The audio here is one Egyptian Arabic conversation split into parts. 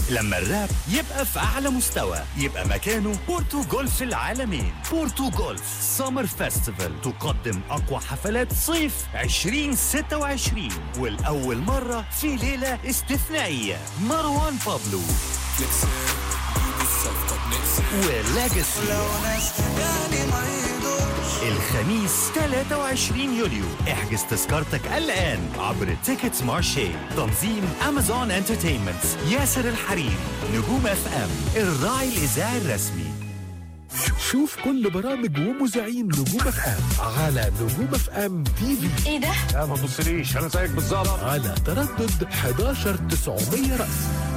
لما الراب يبقى في أعلى مستوى يبقى مكانه بورتو جولف العالمين بورتو جولف سمر فيستيفال تقدم أقوى حفلات صيف 2026 والأول مرة في ليلة استثنائية مروان بابلو ولاجاسي الخميس 23 يوليو احجز تذكرتك الآن عبر تيكتس مارشي تنظيم أمازون انترتينمنت ياسر الحريري نجوم اف ام الراعي الإذاعي الرسمي شوف كل برامج ومذيعين نجوم اف ام على نجوم اف ام تي في ايه ده؟ لا ما تبصليش انا زيك بالظبط على تردد 11900 رأس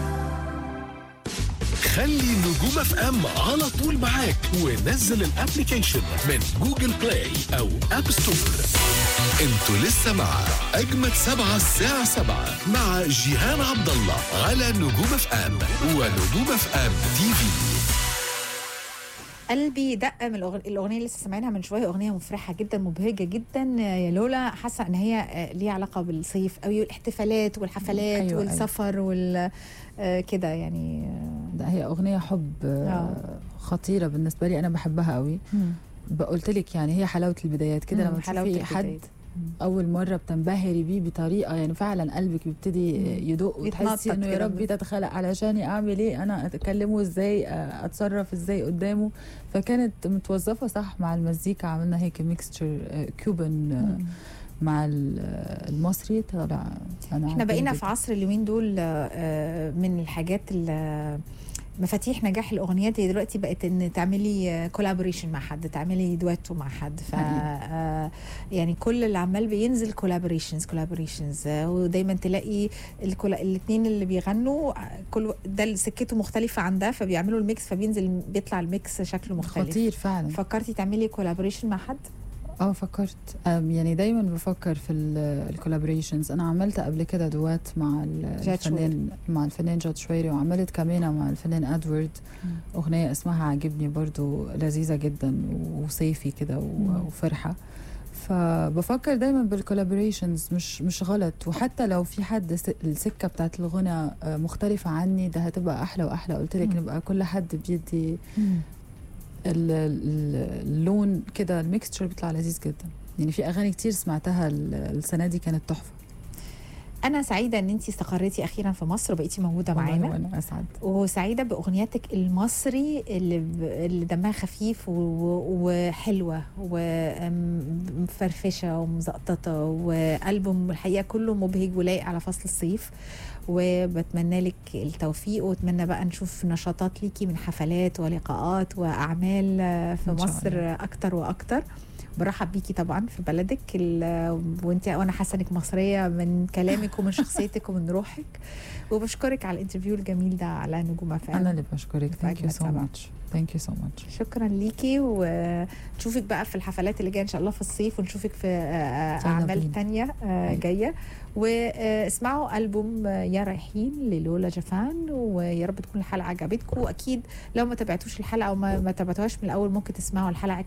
خلي نجوم اف ام على طول معاك ونزل الابليكيشن من جوجل بلاي او اب ستور انتوا لسه مع اجمد سبعة الساعة سبعة مع جيهان عبد الله على نجوم اف ام ونجوم اف ام تي في قلبي دق من الأغ- الاغنيه اللي لسه سامعينها من شويه اغنيه مفرحه جدا مبهجه جدا يا لولا حاسه ان هي آه، ليها علاقه بالصيف قوي والاحتفالات والحفلات أيوة، أيوة والسفر وال آه، كده يعني آه، ده هي اغنيه حب آه، آه. خطيره بالنسبه لي انا بحبها قوي قلت لك يعني هي حلاوه البدايات كده مم، لما حلاوة تشوفي حد البدايات. اول مره بتنبهري بيه بطريقه يعني فعلا قلبك بيبتدي يدق وتحسي يتنطط انه يا كده ربي تتخلق علشاني اعمل ايه انا اتكلمه ازاي آه، اتصرف ازاي قدامه فكانت متوظفه صح مع المزيكا عملنا هيك ميكستشر كوبن آه، مع ال- آه، المصري طلع انا احنا بقينا عجبني في عصر اليومين دول آه، من الحاجات ال- مفاتيح نجاح الاغنيات هي دلوقتي بقت ان تعملي كولابوريشن مع حد تعملي دويتو مع حد ف آه، يعني كل اللي عمال بينزل كولابوريشنز كولابوريشنز ودايما تلاقي الاثنين اللي بيغنوا آه، كل ده سكته مختلفه عن ده فبيعملوا الميكس فبينزل بيطلع الميكس شكله مختلف خطير فعلا فكرتي تعملي كولابوريشن مع حد؟ اه فكرت أم، يعني دايما بفكر في الكولابوريشنز انا عملت قبل كده دوات مع ال- جاد الفنان مع الفنان جاد شويري وعملت كمان مع الفنان ادوارد اغنيه اسمها عاجبني برضو لذيذه جدا وصيفي كده و- وفرحه فبفكر دايما بالكولابوريشنز مش مش غلط وحتى لو في حد س- السكه بتاعت الغنى آه، مختلفه عني ده هتبقى احلى واحلى قلت لك مم. نبقى كل حد بيدي ال- ال- اللون كده الميكستشر بيطلع لذيذ جدا يعني في اغاني كتير سمعتها ال- السنه دي كانت تحفه انا سعيده ان انت استقريتي اخيرا في مصر وبقيتي موجوده والله معانا وانا اسعد وسعيده باغنياتك المصري اللي, ب... اللي دمها خفيف و... و- وحلوه ومفرفشه ومزقططه والبوم الحقيقه كله مبهج ولايق على فصل الصيف وبتمنى لك التوفيق واتمنى بقى نشوف نشاطات ليكي من حفلات ولقاءات واعمال في إن شاء مصر الله. اكتر واكتر برحب بيكي طبعا في بلدك ال- وانت وانا حاسه انك مصريه من كلامك ومن شخصيتك ومن روحك وبشكرك على الانترفيو الجميل ده على نجوم اف انا اللي بشكرك في ثانك يو أجمل سو سبعة. ماتش ثانك يو سو ماتش شكرا ليكي ونشوفك بقى في الحفلات اللي جايه ان شاء الله في الصيف ونشوفك في آه، يلا اعمال بينا. تانية آه، أيوة. جايه واسمعوا البوم آه، يا رايحين للولا جفان ويا رب تكون الحلقه عجبتكم واكيد لو ما تابعتوش الحلقه او ما ما تابعتوهاش من الاول ممكن تسمعوا الحلقه